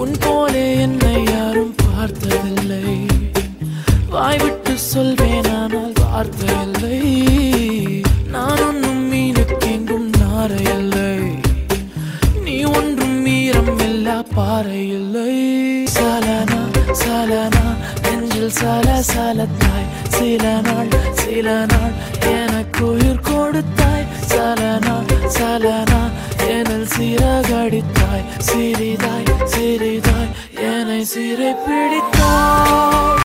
உன் போலே என்னை யாரும் பார்த்ததில்லை வாய்விட்டு சொல்வேன் ஆனால் வார்த்தை இல்லை நான் ஒன்றும் மீனுக்கெங்கும் நாரை இல்லை நீ ஒன்றும் மீறம் இல்லா பாறை இல்லை சலனா சலனா நெஞ்சில் சல சலத்தாய் சில நாள் சில நாள் எனக்கு உயிர் கொடுத்தாய் சலனா சலனா எனல் சிறகடித்தாய் சிறிதாய் சிறிதாய் என்னை சிறை பிடித்தாய்